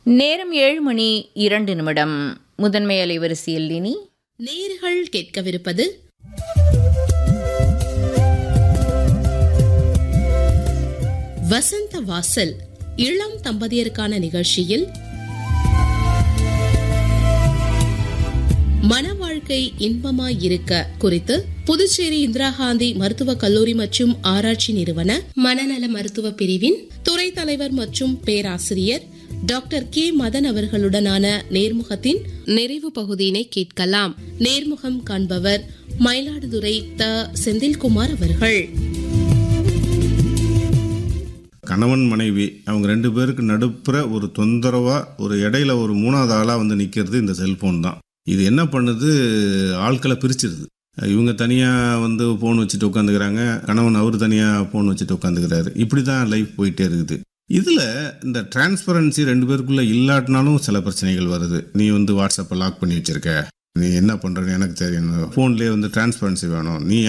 நேரம் ஏழு மணி இரண்டு நிமிடம் முதன்மை அலைவரிசையில் இனி நேர்கள் கேட்கவிருப்பது வசந்த வாசல் இளம் தம்பதியருக்கான நிகழ்ச்சியில் மன வாழ்க்கை இன்பமாய் இருக்க குறித்து புதுச்சேரி இந்திரா காந்தி மருத்துவக் கல்லூரி மற்றும் ஆராய்ச்சி நிறுவன மனநல மருத்துவ பிரிவின் துறை தலைவர் மற்றும் பேராசிரியர் டாக்டர் கே மதன் அவர்களுடனான நேர்முகத்தின் நிறைவு பகுதியினை கேட்கலாம் நேர்முகம் காண்பவர் மயிலாடுதுறை த செந்தில்குமார் அவர்கள் கணவன் மனைவி அவங்க ரெண்டு பேருக்கு நடுப்புற ஒரு தொந்தரவா ஒரு இடையில ஒரு மூணாவது ஆளா வந்து நிக்கிறது இந்த செல்போன் தான் இது என்ன பண்ணுது ஆட்களை பிரிச்சிருது இவங்க தனியாக வந்து ஃபோன் வச்சுட்டு உட்காந்துக்கிறாங்க கணவன் அவர் தனியாக ஃபோன் வச்சுட்டு உட்காந்துக்கிறாரு இப்படி தான் லைஃப் போயிட்டே இருக்குது இதில் இந்த டிரான்ஸ்பரன்சி ரெண்டு பேருக்குள்ளே இல்லாட்டினாலும் சில பிரச்சனைகள் வருது நீ வந்து வாட்ஸ்அப்பை லாக் பண்ணி வச்சிருக்க நீ என்ன பண்ணுறன்னு எனக்கு தெரியும் ஃபோன்லேயே வந்து டிரான்ஸ்பரன்சி வேணும் நீ